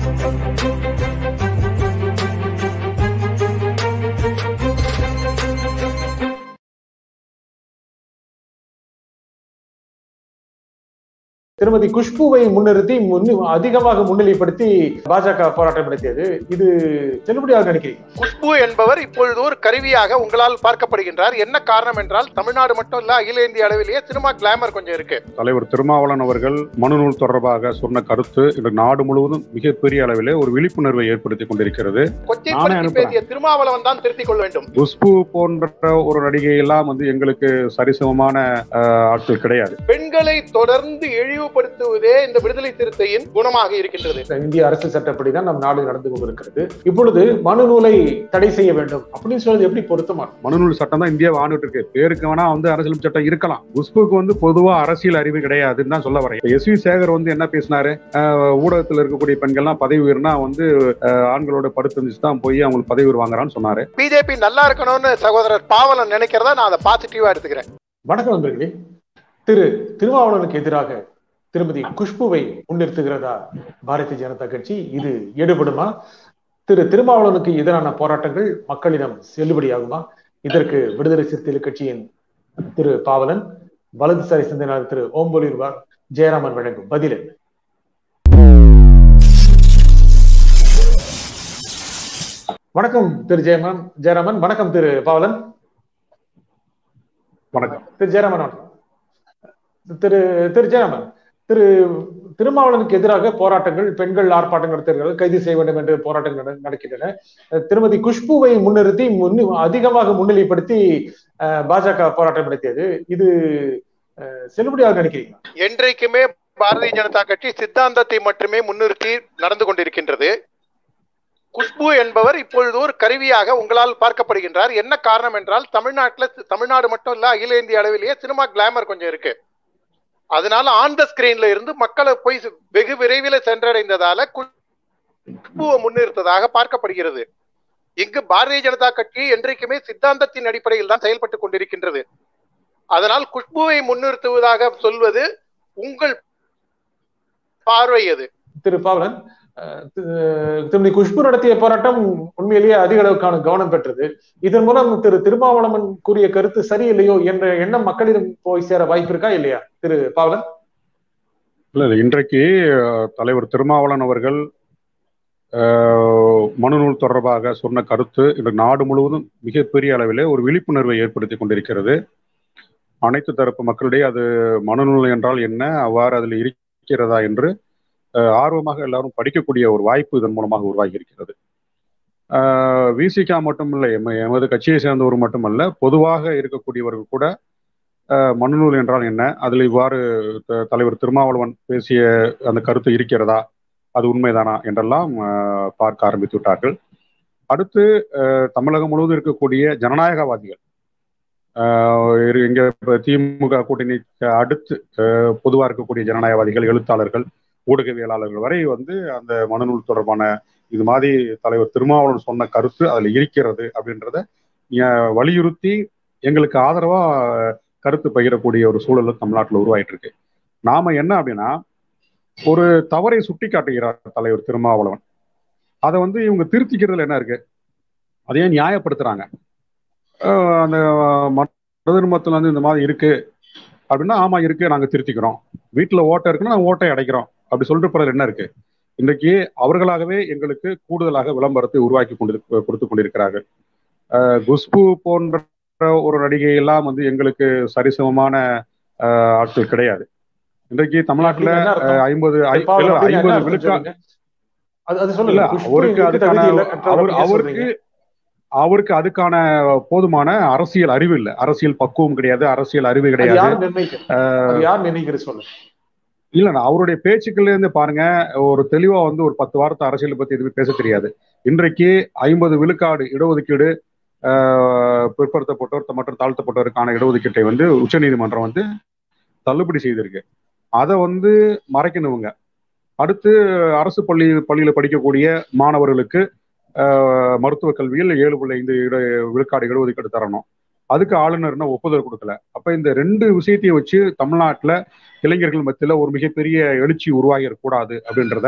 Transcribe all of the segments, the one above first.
திருமதி குஷ்புவை முன்னிறுத்தி முன்னு- அதிகமாக முன்னிலைப்படுத்தி பாஜக போராட்டம் நடத்தியது இது செல்லுபடியாக நினைக்கிறீங்க குஷ்பு என்பவர் இப்பொழுது ஒரு கருவியாக உங்களால் பார்க்கப்படுகின்றார் என்ன காரணம் என்றால் தமிழ்நாடு மட்டும் இல்ல அகில இந்திய அளவிலேயே சினிமா கிளாமர் கொஞ்சம் இருக்கு தலைவர் திருமாவளவன் அவர்கள் மனுநூல் தொடர்பாக சொன்ன கருத்து இந்த நாடு முழுவதும் மிகப்பெரிய அளவிலே ஒரு விழிப்புணர்வை ஏற்படுத்தி கொண்டிருக்கிறது நானே கொச்சைப்படுத்தி அனுப்புறேன். பேசிய திருமாவளவன் தான் திருத்திக் கொள்ள வேண்டும் குஷ்பு போன்ற ஒரு நடிகை எல்லாம் வந்து எங்களுக்கு சரிசமமான அஹ், ஆட்கள் கிடையாது பெண்களை தொடர்ந்து இழிவுபடுத்துவதே இந்த விடுதலை சிறுத்தையின் குணமாக இருக்கின்றது இந்திய அரசு சட்டப்படி தான் நம் நாடு நடந்து கொண்டிருக்கிறது இப்பொழுது மனு நூலை தடை செய்ய வேண்டும் அப்படின்னு சொல்றது எப்படி பொருத்தமா இருக்கும்? மனுநூல் சட்டம் தான் இந்தியா ஆண்டுட்டு இருக்கு பேருக்கு வேணா வந்து அரசியல் சட்டம் இருக்கலாம் குஷ்புக்கு வந்து பொதுவா அரசியல் அறிவு கிடையாதுன்னு தான் சொல்ல வரேன் எஸ் வி சேகர் வந்து என்ன பேசினாரு அஹ், ஊடகத்துல இருக்கக்கூடிய பெண்கள்லாம் பதவி உயர்னா வந்து அஹ், ஆண்களோட படுத்து தான் போய் அவங்களுக்கு பதவி உயர் வாங்குறான்னு சொன்னாரு பிஜேபி நல்லா இருக்கணும்னு சகோதரர் பாவலன் நினைக்கிறதா நான் அதை பாசிட்டிவா எடுத்துக்கிறேன் வணக்கம் நண்பர்களே திரு திருமாவளவனுக்கு எதிராக திருமதி குஷ்புவை முன்னிறுத்துகிறதா பாரதிய ஜனதா கட்சி இது எடுபடுமா திரு திருமாவளவனுக்கு எதிரான போராட்டங்கள் மக்களிடம் செல்லுபடியாகுமா இதற்கு விடுதலை சிறுத்தைகள் கட்சியின் திரு பாவலன் வலதுசாரி சிந்தனையாளர் திரு ஓம்பொலிர்வார் ஜெயராமன் வழங்கும் பதில் என்ன? வணக்கம் திரு ஜெயமன் ஜெயராமன் வணக்கம் திரு பாவலன் வணக்கம் திரு ஜெயராமன் வணக்கம். திரு திரு ஜெயராமன் திரு திருமாவளவனுக்கு எதிராக போராட்டங்கள் பெண்கள் ஆர்ப்பாட்டம் நடத்துகிறார்கள் கைது செய்ய வேண்டும் என்று போராட்டங்கள் நட- நடக்கின்றன அஹ் திருமதி குஷ்புவை முன்னிறுத்தி முன்னு- அதிகமாக முன்னிலைப்படுத்தி அஹ், பாஜக போராட்டம் நடத்தியது இது அஹ், செல்லுபடியாக நினைக்கிறீங்களா என்றைக்குமே பாரதிய ஜனதா கட்சி சித்தாந்தத்தை மட்டுமே முன்னிறுத்தி நடந்து கொண்டிருக்கின்றது குஷ்பு என்பவர் இப்பொழுது ஒரு கருவியாக உங்களால் பார்க்கப்படுகின்றார் என்ன காரணம் என்றால் தமிழ்நாட்டுல தமிழ்நாடு மட்டும் இல்ல அகில இந்திய அளவிலேயே சினிமா கிளாமர் கொஞ்சம் இருக்கு அதனால ஆன் த ஸ்கிரீன்ல இருந்து மக்களை போய் வெகு விரைவில் சென்றடைந்ததால குஷ்புவை முன்னிறுத்ததாக பார்க்கப்படுகிறது இங்கு பாரதிய ஜனதா கட்சி என்றைக்குமே சித்தாந்தத்தின் அடிப்படையில் தான் செயல்பட்டு கொண்டிருக்கின்றது அதனால் குஷ்புவை முன்னிறுத்துவதாக சொல்வது உங்கள் பார்வை அது திரு பாவலன் அஹ், தி- திருமதி குஷ்பு நடத்திய போராட்டம் உண்மையிலேயே அதிக அளவுக்கான கவனம் பெற்றது இதன் மூலம் திரு திருமாவளவன் கூறிய கருத்து சரியில்லையோ என்ற எண்ணம் மக்களிடம் போய் சேர வாய்ப்பு இருக்கா இல்லையா திரு பாவலன் இல்ல இல்ல, இன்றைக்கு அஹ், தலைவர் திருமாவளவன் அவர்கள் அஹ், மனுநூல் தொடர்பாக சொன்ன கருத்து இந்த நாடு முழுவதும் மிகப்பெரிய அளவிலே ஒரு விழிப்புணர்வை ஏற்படுத்தி கொண்டிருக்கிறது அனைத்து தரப்பு மக்களிடையே அது மனுநூல் என்றால் என்ன அவ்வாறு அதில் இருக்கிறதா என்று அஹ், ஆர்வமாக எல்லாரும் படிக்கக்கூடிய ஒரு வாய்ப்பு இதன் மூலமாக உருவாகி இருக்கிறது விசிகா மட்டுமில்லை எம- எமது கட்சியை சேர்ந்தவர் மட்டுமல்ல பொதுவாக இருக்கக்கூடியவர்கள் கூட அஹ், மனுநூல் என்றால் என்ன அதில் இவ்வாறு த- தலைவர் திருமாவளவன் பேசிய அந்த கருத்து இருக்கிறதா அது உண்மைதானா என்றெல்லாம் அஹ், பார்க்க ஆரம்பித்து விட்டார்கள் அடுத்து அஹ், தமிழகம் முழுவதும் இருக்கக்கூடிய ஜனநாயகவாதிகள் அஹ், இரு- இங்க இப்ப திமுக கூட்டணிக்கு அடுத்து அஹ், பொதுவா இருக்கக்கூடிய ஜனநாயகவாதிகள் எழுத்தாளர்கள் ஊடகவியலாளர்கள் வரை வந்து அந்த மனுநூல் தொடர்பான இது மாதிரி தலைவர் திருமாவளவன் சொன்ன கருத்து அதுல இருக்கிறது அப்படின்றத அஹ், வலியுறுத்தி எங்களுக்கு ஆதரவா கருத்து பகிரக்கூடிய ஒரு சூழல் தமிழ்நாட்டில் உருவாயிட்டு இருக்கு நாம என்ன அப்படின்னா ஒரு தவறை சுட்டி காட்டுகிறார் தலைவர் திருமாவளவன் அதை வந்து இவங்க திருத்திக்கிறதுல என்ன இருக்கு அதையே நியாயப்படுத்துறாங்க அஹ் அந்த மதர்மத்தில் வந்து இந்த மாதிரி இருக்கு அப்படின்னா ஆமா இருக்கு நாங்க திருத்திக்கிறோம் வீட்டுல ஓட்டை இருக்குன்னா நாங்க ஓட்டை அடைக்கிறோம் அப்படி சொல்லிட்டு போறதுல என்ன இருக்கு இன்றைக்கு அவர்களாகவே எங்களுக்கு கூடுதலாக விளம்பரத்தை உருவாக்கி கொண்டு கொடுத்து கொண்டிருக்கிறார்கள் அஹ் குஷ்பு போன்ற ஒரு நடிகை எல்லாம் வந்து எங்களுக்கு சரிசமமான அஹ், ஆட்கள் கிடையாது இன்றைக்கு தமிழ்நாட்டுல என்ன அர்த்தம்? ஐம்பது திரு பாவலன், அப்படின்னா என்ன ஐம்பது அர்த்தம் விழுக்கா சொல்லுங்க? அது அது இல்ல சொல்லுங்க குஷ்பு அவருக்கு இதுக்கு அதுக்கான தகுதி இல்லை என்றால் அவர் நீங்க அவருக்கு சொல்றீங்க. அவருக்கு அதுக்கான போதுமான அரசியல் அறிவு இல்லை அரசியல் பக்குவம் கிடையாது அரசியல் அறிவு அது கிடையாது யார் நிர்ணயிக்கிறது அது யார் நிர்ணயிக்கிறது சொல்லுங்க இல்ல அவருடைய பேச்சுக்கள்ல இருந்து பாருங்க ஒரு தெளிவா வந்து ஒரு பத்து வாரத்தை அரசியல் பத்தி எதுவுமே பேச தெரியாது இன்றைக்கு ஐம்பது விழுக்காடு இடஒதுக்கீடு ஆஹ், பிற்படுத்தப்பட்டோர் மற்றும் தாழ்த்தப்பட்டோருக்கான இடஒதுக்கீட்டை வந்து உச்சநீதிமன்றம் வந்து தள்ளுபடி செய்திருக்கு அதை வந்து மறைக்கணுங்க அடுத்து அரசு பள்ளி பள்ளியில படிக்கக்கூடிய மாணவர்களுக்கு ஆஹ், மருத்துவ கல்வியில் ஏழு புள்ளி ஐந்து இட விழுக்காடு இடஒதுக்கீடு தரணும் அதுக்கு ஆளுநர் இன்னும் ஒப்புதல் கொடுக்கல அப்ப இந்த ரெண்டு விஷயத்தையும் வச்சு தமிழ்நாட்டுல இளைஞர்கள் மத்தியில ஒரு மிகப்பெரிய எழுச்சி உருவாகிடக்கூடாது அப்படின்றத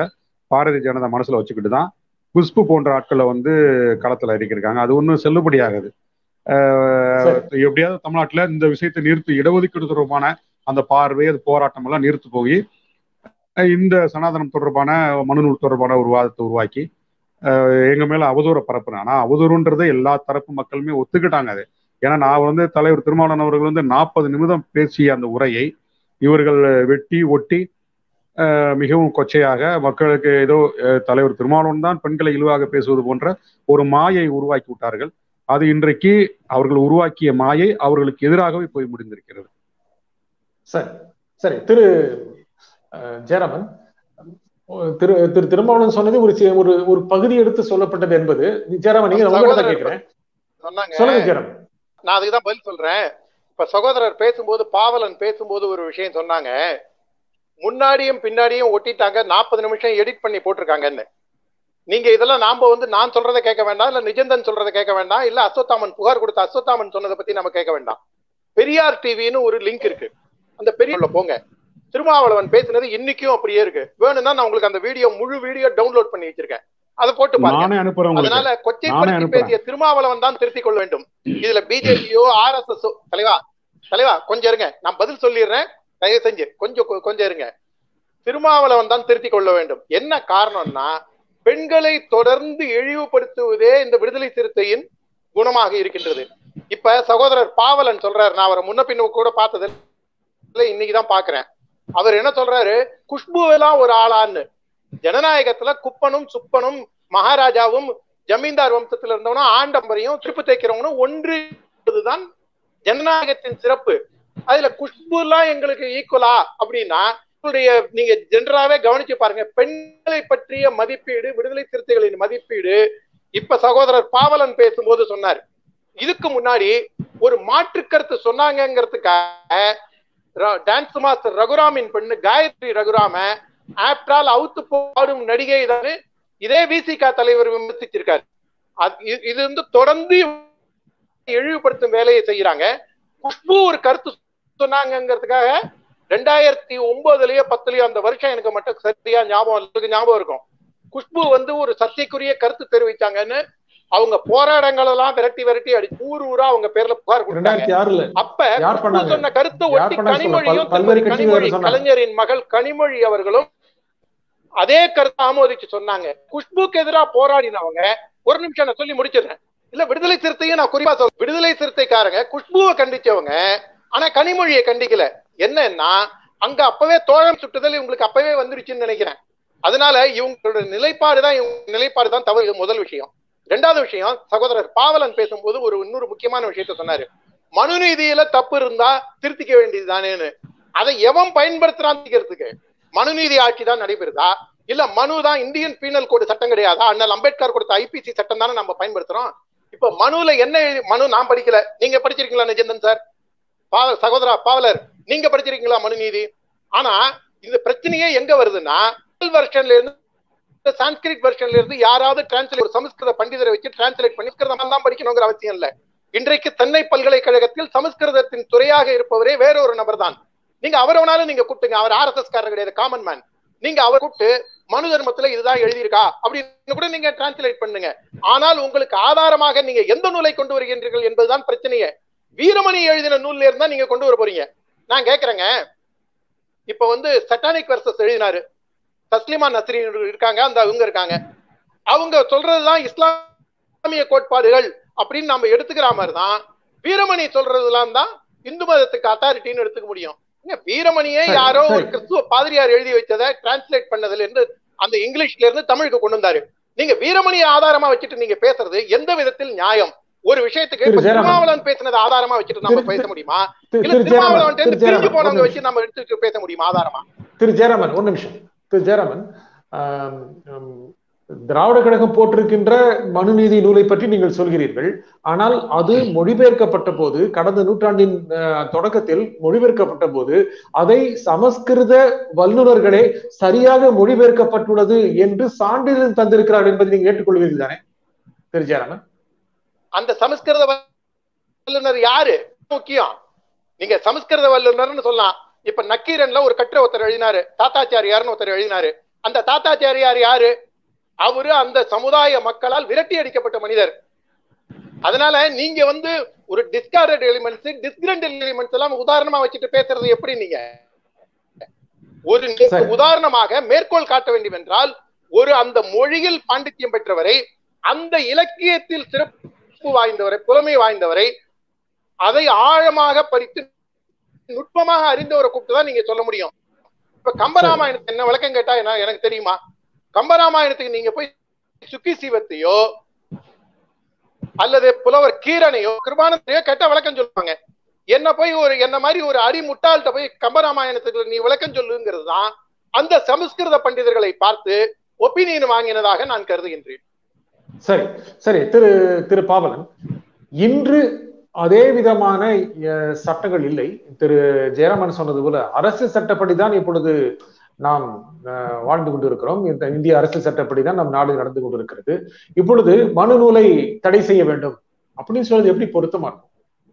பாரதிய ஜனதா மனசுல வச்சுக்கிட்டு தான் குஷ்பு போன்ற ஆட்களை வந்து களத்துல இறக்கியிருக்காங்க அது ஒன்றும் செல்லுபடி ஆகுது ஆஹ் சரி. எப்படியாவது தமிழ்நாட்டுல இந்த விஷயத்தை நிறுத்தி இடஒதுக்கீடு தொடர்பான அந்த பார்வை அது போராட்டம் எல்லாம் நிறுத்து போய் அஹ் இந்த சனாதனம் தொடர்பான மனுநூல் தொடர்பான ஒரு வாதத்தை உருவாக்கி அஹ் எங்க மேல அவதூறை பரப்புறேன் ஆனா அவதூறுன்றதை எல்லா தரப்பு மக்களுமே ஒத்துக்கிட்டாங்க அது ஏன்னா நான் வந்து தலைவர் திருமாவளவன் அவர்கள் வந்து நாற்பது நிமிடம் பேசிய அந்த உரையை இவர்கள் வெட்டி ஒட்டி அஹ் மிகவும் கொச்சையாக மக்களுக்கு ஏதோ அஹ் தலைவர் திருமாவளவன் தான் பெண்களை இழிவாக பேசுவது போன்ற ஒரு மாயை உருவாக்கி விட்டார்கள் அது இன்றைக்கு அவர்கள் உருவாக்கிய மாயை அவர்களுக்கு எதிராகவே போய் முடிந்திருக்கிறது சரி சரி திரு அஹ், ஜெயராமன் அஹ், திரு திரு திருமாவளவன் சொன்னது ஒரு சி- ஒரு ஒரு பகுதி எடுத்து சொல்லப்பட்டது என்பது ஜெயராமன் நீங்க உங்ககிட்ட தான் கேட்கிறேன் சொன்னாங்க சொல்லுங்க ஜெயராமன் நான் அதுக்கு தான் பதில் சொல்றேன் இப்ப சகோதரர் பேசும்போது பாவலன் பேசும்போது ஒரு விஷயம் சொன்னாங்க முன்னாடியும் பின்னாடியும் ஒட்டிட்டாங்க நாற்பது நிமிஷம் எடிட் பண்ணி போட்டிருக்காங்கன்னு நீங்க இதெல்லாம் நாம வந்து நான் சொல்றதை கேட்க வேண்டாம் இல்ல நிஜந்தன் சொல்றதை கேட்க வேண்டாம் இல்ல அஸ்வத்தாமன் புகார் கொடுத்த அஸ்வத்தாமன் சொன்னதை பத்தி நம்ம கேட்க வேண்டாம் பெரியார் டிவின்னு ஒரு லிங்க் இருக்கு அந்த பெரிய போங்க திருமாவளவன் பேசினது இன்னைக்கும் அப்படியே இருக்கு வேணும்னா நான் உங்களுக்கு அந்த வீடியோ முழு வீடியோ டவுன்லோட் பண்ணி வச்சிருக்கேன் அதை போட்டு பாருங்க நானே அனுப்புறேன் உங்களுக்கு அதனால நானே கொச்சைப்படுத்தி அனுப்புறேன். பேசிய திருமாவளவன் தான் திருத்திக் கொள்ள வேண்டும் இதுல பிஜேபியோ ஆர் எஸ் எஸ் தலைவா தலைவா கொஞ்சம் இருங்க நான் பதில் சொல்லிடுறேன் தயவு செஞ்சு கொஞ்சம் கொ- கொஞ்சம் இருங்க திருமாவளவன் தான் திருத்திக் கொள்ள வேண்டும் என்ன காரணம்னா பெண்களை தொடர்ந்து இழிவுபடுத்துவதே இந்த விடுதலை சிறுத்தையின் குணமாக இருக்கின்றது இப்ப சகோதரர் பாவலன் சொல்றாரு நான் அவரை முன்ன பின்ன கூட பார்த்தது இல்ல இன்னைக்குதான் பாக்குறேன் அவர் என்ன சொல்றாரு குஷ்புவெல்லாம் ஒரு ஆளான்னு ஜனநாயகத்துல குப்பனும் சுப்பனும் மகாராஜாவும் ஜமீன்தார் வம்சத்துல இருந்தவனும் ஆண்டம்பரையும் திருப்பு தைக்கிறவனும் ஒன்று தான் ஜனநாயகத்தின் சிறப்பு அதுல குஷ்பு எல்லாம் எங்களுக்கு ஈக்குவலா அப்படின்னா உங்களுடைய நீங்க ஜென்ரலாவே கவனிச்சு பாருங்க பெண்களை பற்றிய மதிப்பீடு விடுதலை சிறுத்தைகளின் மதிப்பீடு இப்ப சகோதரர் பாவலன் பேசும்போது சொன்னார் இதுக்கு முன்னாடி ஒரு மாற்று கருத்து சொன்னாங்கிறதுக்காக டான்ஸ் மாஸ்டர் ரகுராமின் பெண்ணு காயத்ரி ரகுராம ஆப்டால் அவுத்து பாடும் நடிகை தான் இதே விசிகா தலைவர் விமர்சிச்சிருக்காரு அது- இது- இது வந்து தொடர்ந்து இழிவுபடுத்தும் வேலையை செய்யறாங்க குஷ்பு ஒரு கருத்து சொன்னாங்கிறதுக்காக ரெண்டாயிரத்தி ஒன்பதுலயோ பத்துலயோ அந்த வருஷம் எனக்கு மட்டும் சரியா ஞாபகம் இல்ல. எனக்கு ஞாபகம் இருக்கும் குஷ்பு வந்து ஒரு சர்ச்சைக்குரிய கருத்து தெரிவிச்சாங்கன்னு அவங்க போராட்டங்கள் எல்லாம் விரட்டி விரட்டி அடி ஊர் ஊரா அவங்க பேர்ல புகார் கொடுத்தாங்க ரெண்டாயிரத்தி ஆறுல அப்ப யார் குஷ்பு பண்ணாங்க? சொன்ன கருத்தை யார் ஒட்டி பண்ணாங்க சொல்லுங்க. கனிமொழியும் பல்- பல்வேறு திருமதி கட்சிகள் கனிமொழி சொன்னாங்க. கலைஞரின் மகள் கனிமொழி அவர்களும் அதே கருத்தை ஆமோதிச்சு சொன்னாங்க குஷ்புக்கு எதிரா போராடினவங்க ஒரு நிமிஷம் நான் சொல்லி முடிச்சிடுறேன் இல்ல விடுதலை சிறுத்தையும் நான் குறிப்பா சொல்றேன் விடுதலை சிறுத்தைக்காரங்க குஷ்புவை கண்டிச்சவங்க ஆனா கனிமொழியை கண்டிக்கல என்னன்னா அங்க அப்பவே தோழம் சுட்டுதல் இவங்களுக்கு அப்பவே வந்துருச்சுன்னு நினைக்கிறேன் அதனால இவங்களோட நிலைப்பாடு தான் இவங்க நிலைப்பாடு தான் தவறு இது முதல் விஷயம் ரெண்டாவது விஷயம் சகோதரர் பாவலன் பேசும்போது ஒரு இன்னொரு முக்கியமான விஷயத்த சொன்னாரு மனுநீதியில தப்பு இருந்தா திருத்திக்க வேண்டியதுதானேன்னு அதை எவன் பயன்படுத்துறான்னு மனுநீதி ஆட்சி தான் நடைபெறுதா இல்ல மனு தான் இந்தியன் பீனல் கோடு சட்டம் கிடையாதா அண்ணல் அம்பேத்கர் கொடுத்த ஐபிசி சட்டம் தானே நம்ம பயன்படுத்துறோம் இப்ப மனுல என்ன எழுதி மனு நான் படிக்கல நீங்க படிச்சிருக்கீங்களா நிஜந்தன் சார் பாவ சகோதரா பாவலர் நீங்க படிச்சிருக்கீங்களா மனுநீதி ஆனா இந்த பிரச்சனையே எங்க வருதுன்னா வெர்ஷன்ல இருந்து சான்ஸ்கிரிட் வெர்ஷன்ல இருந்து யாராவது டிரான்ஸ்லேட் ஒரு சமஸ்கிருத பண்டிதரை வச்சு டிரான்ஸ்லேட் பண்ணி சமஸ்கிருதம் தான் படிக்கணுங்கிற அவசியம் இல்ல இன்றைக்கு சென்னை பல்கலைக்கழகத்தில் சமஸ்கிருதத்தின் துறையாக இருப்பவரே வேற ஒரு நபர் தான் நீங்க அவரவனாலும் நீங்க கூப்பிட்டுங்க அவர் ஆர்எஸ்எஸ் காரர் கிடையாது காமன் மேன் நீங்க அவர் கூப்பிட்டு மனு தர்மத்துல இதுதான் எழுதியிருக்கா அப்படின்னு கூட நீங்க டிரான்ஸ்லேட் பண்ணுங்க ஆனால் உங்களுக்கு ஆதாரமாக நீங்க எந்த நூலை கொண்டு வருகின்றீர்கள் என்பதுதான் பிரச்சனையே வீரமணி எழுதின நூல்ல இருந்தா நீங்க கொண்டு வர போறீங்க நான் கேக்குறேங்க இப்ப வந்து சட்டானிக் வர்சஸ் எழுதினாரு தஸ்லிமா நஸ்ரீன் இருக்காங்க அந்த அவங்க இருக்காங்க அவங்க சொல்றதுதான் இஸ்லாமிய கோட்பாடுகள் அப்படின்னு நம்ம எடுத்துக்கிற மாதிரி தான் வீரமணி சொல்றதுலாம் தான் இந்து மதத்துக்கு அத்தாரிட்டின்னு எடுத்துக்க முடியும் ஏங்க, வீரமணியே சரி, யாரோ ஒரு சரி. கிறிஸ்துவ பாதிரியார் எழுதி வச்சதை டிரான்ஸ்லேட் பண்ணதுல இருந்து அந்த இங்கிலீஷ்ல இருந்து தமிழுக்கு கொண்டு வந்தாரு நீங்க வீரமணியை ஆதாரமா வச்சுட்டு நீங்க பேசுறது எந்த விதத்தில் நியாயம் ஒரு விஷயத்துக்கு திரு இப்ப ஜெயராமன். திருமாவளவன் பேசினதை ஆதாரமா வச்சுட்டு நம்ம திரு- பேச முடியுமா திரு இல்ல திரு ஜெயராமன் திருமாவளவன் திரு பிரிஞ்சு ஜெயராமன் ஒரு போனவங்க நிமிஷம். வச்சு நம்ம எடுத்து பேச முடியுமா ஆதாரமா திரு ஜெயராமன் ஒரு நிமிஷம் திரு ஜெயராமன் ஆம், ஆம், திராவிட கழகம் போட்டிருக்கின்ற மனுநீதி நூலை பற்றி நீங்கள் சொல்கிறீர்கள் ஆனால் அது மொழிபெயர்க்கப்பட்ட போது கடந்த நூற்றாண்டின் அஹ், தொடக்கத்தில் மொழிபெயர்க்கப்பட்ட போது அதை சமஸ்கிருத வல்லுநர்களே சரியாக மொழிபெயர்க்கப்பட்டுள்ளது என்று சான்றிதழ் தந்திருக்கிறார் என்பதை நீங்கள் ஏற்றுக்கொள்வீர்கள் தானே திரு ஜெயராமன் அந்த சமஸ்கிருத வல்லுனர் யாரு முக்கியம் நீங்க சமஸ்கிருத வல்லுனர்னு சொல்லலாம் இப்ப நக்கீரன்ல ஒரு கட்டுரை ஒருத்தர் எழுதினாரு தாத்தாச்சாரியார்னு ஒருத்தர் எழுதினாரு அந்த தாத்தாச்சாரியார் யாரு அவரு அந்த சமுதாய மக்களால் விரட்டி அடிக்கப்பட்ட மனிதர் அதனால நீங்க வந்து ஒரு டிஸ்கார்டட் எலிமெண்ட்ஸ் டிஸ்கிரண்டட் எலிமெண்ட்ஸ் எல்லாம் உதாரணமா வச்சுட்டு பேசுறது எப்படி நீங்க ஒரு சரி. உதாரணமாக மேற்கோள் காட்ட வேண்டும் என்றால் ஒரு அந்த மொழியில் பாண்டித்யம் பெற்றவரை அந்த இலக்கியத்தில் சிறப்பு வாய்ந்தவரை புலமை வாய்ந்தவரை அதை ஆழமாக படித்து நுட்பமாக அறிந்தவரை கூப்பிட்டு தான் நீங்க சொல்ல முடியும் இப்ப கம்பராமாயணத்துக்கு என்ன விளக்கம் கேட்டா என்ன எனக்கு தெரியுமா கம்பராமாயணத்துக்கு நீங்க போய் சுக்கி சிவத்தையோ அல்லது புலவர் கீரனையோ கிருபானந்தையோ கேட்டா விளக்கம் சொல்லுவாங்க என்ன போய் ஒரு என்ன மாதிரி ஒரு அடி முட்டாள்கிட்ட போய் கம்பராமாயணத்துக்கு நீ விளக்கம் சொல்லுங்கிறது தான் அந்த சமஸ்கிருத பண்டிதர்களை பார்த்து ஒப்பீனியன் வாங்கினதாக நான் கருதுகின்றேன் சரி சரி திரு திரு பாவலன் இன்று அதே விதமான அஹ், சட்டங்கள் இல்லை திரு ஜெயராமன் சொன்னது போல அரசு சட்டப்படி தான் இப்பொழுது நாம் அஹ், வாழ்ந்து கொண்டிருக்கிறோம் இந்த இந்திய அரசு சட்டப்படி தான் நம் நாடு நடந்து கொண்டிருக்கிறது இப்பொழுது மனு நூலை தடை செய்ய வேண்டும் அப்படின்னு சொல்றது எப்படி பொருத்தமா இருக்கும்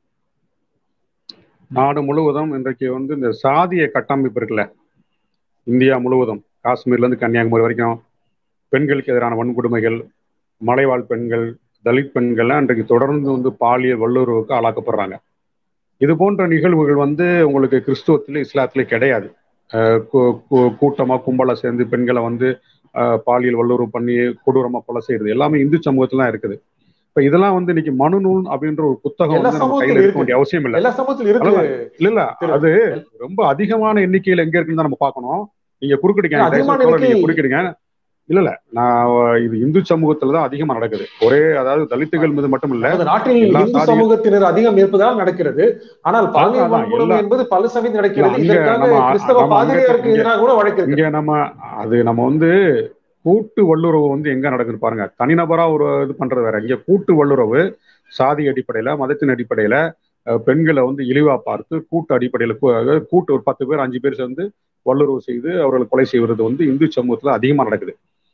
நாடு முழுவதும் இன்றைக்கு வந்து இந்த சாதிய கட்டமைப்பு இருக்குல்ல இந்தியா முழுவதும் காஷ்மீர்ல இருந்து கன்னியாகுமரி வரைக்கும் பெண்களுக்கு எதிரான வன்கொடுமைகள் மலைவாழ் பெண்கள் தலித் பெண்கள்லாம் இன்றைக்கு தொடர்ந்து வந்து பாலியல் வல்லுறவுக்கு ஆளாக்கப்படுறாங்க இது போன்ற நிகழ்வுகள் வந்து உங்களுக்கு கிறிஸ்துவத்திலும் இஸ்லாத்திலும் கிடையாது அஹ் கூ- கூ- கூட்டமா கும்பலா சேர்ந்து பெண்களை வந்து அஹ், பாலியல் வல்லுறவு பண்ணி கொடூரமா கொலை செய்யறது எல்லாமே இந்து சமூகத்துல தான் இருக்குது இப்ப இதெல்லாம் வந்து இன்னைக்கு மனுநூல் அப்படின்ற ஒரு புத்தகம் எல்லா வந்து நம்ம கையில சமூகத்திலும் இருக்க வேண்டிய அவசியம் இல்லை எல்லா சமூகத்திலும் இருக்கு இல்ல இல்ல திரு- அது ரொம்ப அதிகமான எண்ணிக்கையில எங்க இருக்குன்னு தான் நம்ம பார்க்கணும் நீங்க குறுக்கிடுங்க இல்ல, அதிகமான தயவு செய்து எண்ணிக்கை- நீங்க குறுக்கிடுங்க இல்ல இல்ல நான் இது இந்து சமூகத்துல தான் அதிகமா நடக்குது ஒரே அதாவது தலித்துகள் மீது மட்டும் இல்ல நமது நாட்டில் எல்லா இந்து சாதியும் சமூகத்தினர் அதிகம் இருப்பதால் நடக்கிறது ஆனால் பாலியல் அதான், வன்கொடுமை எல்லா- என்பது பல சமயம் நடக்கிறது இல்ல, அங்க இதற்காக நம்ம- கிறிஸ்தவ நம்ம அங்க- பாதிரியாருக்கு இங்க- எதிராக கூட வழக்கு இருக்கு இங்க நம்ம அது நம்ம வந்து கூட்டு வல்லுறவு வந்து எங்க நடக்குது பாருங்க தனிநபரா ஒரு இது பண்றது வேற இங்க கூட்டு வல்லுறவு சாதி அடிப்படையில மதத்தின் அடிப்படையில அஹ், பெண்களை வந்து இழிவா பார்த்து கூட்டு அடிப்படையில கூ- அதாவது கூட்டு ஒரு பத்து பேர் அஞ்சு பேர் சேர்ந்து வல்லுறவு செய்து அவர்களை கொலை செய்வது வந்து இந்து சமூகத்துல அதிகமா நடக்குது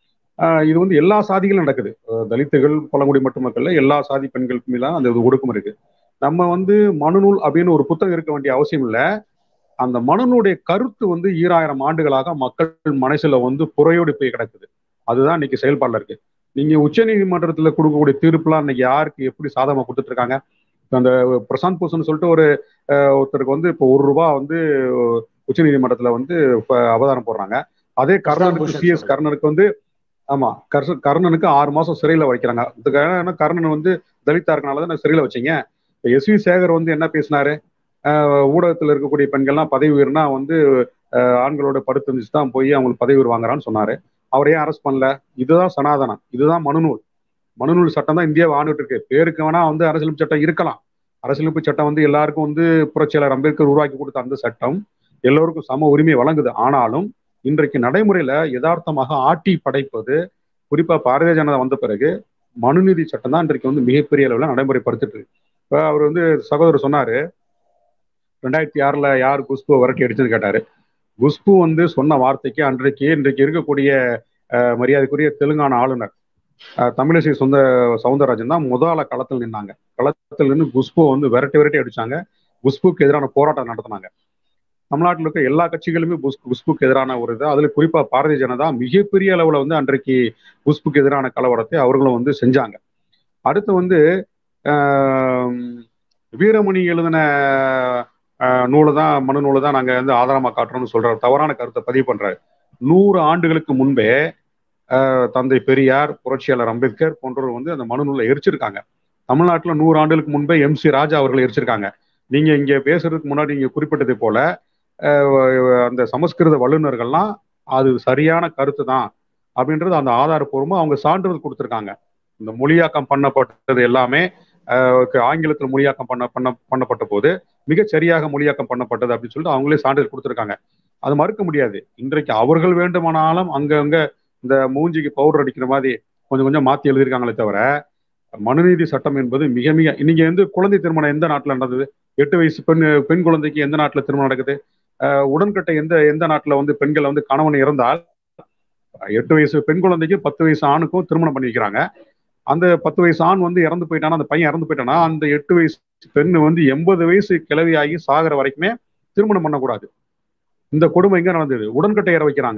ஆஹ் இது வந்து எல்லா சாதிகளும் நடக்குது அஹ் தலித்துகள் பழங்குடி மட்டும் மக்கள்ல எல்லா சாதி பெண்களுக்கு மீது அந்த இது ஒடுக்கம் இருக்கு நம்ம வந்து மனுநூல் அப்படின்னு ஒரு புத்தகம் இருக்க வேண்டிய அவசியம் இல்லை அந்த மனுனுடைய கருத்து வந்து ஈராயிரம் ஆண்டுகளாக மக்கள் மனசுல வந்து புறையோடி போய் கிடக்குது அதுதான் இன்னைக்கு செயல்பாடுல இருக்கு நீங்க உச்ச நீதிமன்றத்துல கொடுக்கக்கூடிய தீர்ப்புலாம் இன்னைக்கு யாருக்கு எப்படி சாதகமா கொடுத்துட்டு இருக்காங்க அந்த பிரசாந்த் பூஷன் சொல்லிட்டு ஒரு அஹ், ஒருத்தருக்கு வந்து இப்போ ஒரு ரூபா வந்து உச்ச நீதிமன்றத்துல வந்து இப்ப அவதாரம் போடுறாங்க அதே கர்ணனுக்கு பூஷன் சிஎஸ் சொல்றாரு. கர்ணனுக்கு வந்து ஆமா கர்ஷ கர்ணனுக்கு ஆறு மாசம் சிறையில வைக்கிறாங்க இதுக்காக என்ன கர்ணன் வந்து தலித்தா இருக்கனால தான் சிறையில வச்சீங்க இப்ப எஸ் வி சேகர் வந்து என்ன பேசினாரு ஆஹ் ஊடகத்துல இருக்கக்கூடிய பெண்கள்லாம் பதவி உயர்னா வந்து ஆஹ் ஆண்களோட படுத்து இருந்துச்சு தான் போய் அவங்களுக்கு பதவி உயர் வாங்குறான்னு சொன்னாரு அவரை ஏன் அரெஸ்ட் பண்ணல இதுதான் சனாதனம் இதுதான் மனுநூல் மனுநூல் சட்டம் தான் இந்தியாவை ஆண்டுட்டு இருக்கு பேருக்கு வேணா வந்து அரசியலமைப்பு சட்டம் இருக்கலாம் அரசியலமைப்பு சட்டம் வந்து எல்லாருக்கும் வந்து புரட்சியாளர் அம்பேத்கர் உருவாக்கி கொடுத்த அந்த சட்டம் எல்லோருக்கும் சம உரிமை வழங்குது ஆனாலும் இன்றைக்கு நடைமுறையில யதார்த்தமாக ஆட்டி படைப்பது குறிப்பா பாரதிய ஜனதா வந்த பிறகு மனுநீதி சட்டம் தான் இன்றைக்கு வந்து மிகப்பெரிய அளவில் நடைமுறைப்படுத்திட்டு இருக்கு இப்போ அவர் வந்து சகோதரர் சொன்னாரு ரெண்டாயிரத்தி ஆறுல யார் குஷ்பு விரட்டி அடிச்சது கேட்டாரு குஷ்பு வந்து சொன்ன வார்த்தைக்கு அன்றைக்கு இன்றைக்கு இருக்கக்கூடிய அஹ், மரியாதைக்குரிய தெலுங்கானா ஆளுநர் அஹ், தமிழிசை சொந்த சவுந்தரராஜன் தான் முதல களத்தில் நின்னாங்க களத்தில் நின்று குஷ்பு வந்து விரட்டி விரட்டி அடிச்சாங்க குஷ்புக்கு எதிரான போராட்டம் நடத்தினாங்க தமிழ்நாட்டில் இருக்க எல்லா கட்சிகளுமே குஸ் குஷ்புக்கு எதிரான ஒரு இது அதுல குறிப்பா பாரதிய ஜனதா மிகப்பெரிய அளவுல வந்து அன்றைக்கு குஷ்புக்கு எதிரான கலவரத்தை அவர்களும் வந்து செஞ்சாங்க அடுத்து வந்து ஆஹ், வீரமணி எழுதின நூலை தான் மனு நூலை தான் நாங்க வந்து ஆதாரமா காட்டுறோம்னு சொல்ற தவறான கருத்தை பதிவு பண்றாரு நூறு ஆண்டுகளுக்கு முன்பே ஆஹ், தந்தை பெரியார் புரட்சியாளர் அம்பேத்கர் போன்றவர் வந்து அந்த மனு நூலை எரிச்சிருக்காங்க தமிழ்நாட்டுல நூறு ஆண்டுகளுக்கு முன்பே எம் சி ராஜா அவர்கள் எரிச்சிருக்காங்க நீங்க இங்க பேசுறதுக்கு முன்னாடி நீங்க குறிப்பிட்டது போல ஆஹ், அந்த சமஸ்கிருத வல்லுநர்கள்லாம் அது சரியான கருத்து தான் அப்படின்றது அந்த ஆதாரப்பூர்வமா அவங்க சான்றிதழ் கொடுத்துருக்காங்க இந்த மொழியாக்கம் பண்ணப்பட்டது எல்லாமே ஆஹ், ஆங்கிலத்தில் மொழியாக்கம் பண்ண பண்ண பண்ணப்பட்ட போது மிகச் சரியாக மொழியாக்கம் பண்ணப்பட்டது அப்படின்னு சொல்லிட்டு அவங்களே சான்றிதழ் கொடுத்துருக்காங்க அது மறுக்க முடியாது இன்றைக்கு அவர்கள் வேண்டுமானாலும் அங்கங்க இந்த மூஞ்சிக்கு பவுடர் அடிக்கிற மாதிரி கொஞ்சம் கொஞ்சம் மாத்தி எழுதியிருக்காங்களே தவிர மனுநீதி சட்டம் என்பது மிக மிக இன்னைக்கு வந்து குழந்தை திருமணம் எந்த நாட்டில் நடந்தது எட்டு வயசு பெண் பெண் குழந்தைக்கு எந்த நாட்டில் திருமணம் நடக்குது ஆஹ் உடன்கட்டை எந்த எந்த நாட்டில் வந்து பெண்கள் வந்து கணவன் இறந்தால் எட்டு வயசு பெண் குழந்தைக்கு பத்து வயசு ஆணுக்கும் திருமணம் பண்ணி வைக்கிறாங்க அந்த பத்து வயசு ஆண் வந்து இறந்து போயிட்டானா அந்த பையன் இறந்து போயிட்டானா அந்த எட்டு வயசு பெண்ணு வந்து எண்பது வயசு கிளவியாகி சாகிற வரைக்குமே திருமணம் பண்ணக்கூடாது இந்த கொடுமை எங்க நடந்தது உடன்கட்டை ஏற வைக்கிறாங்க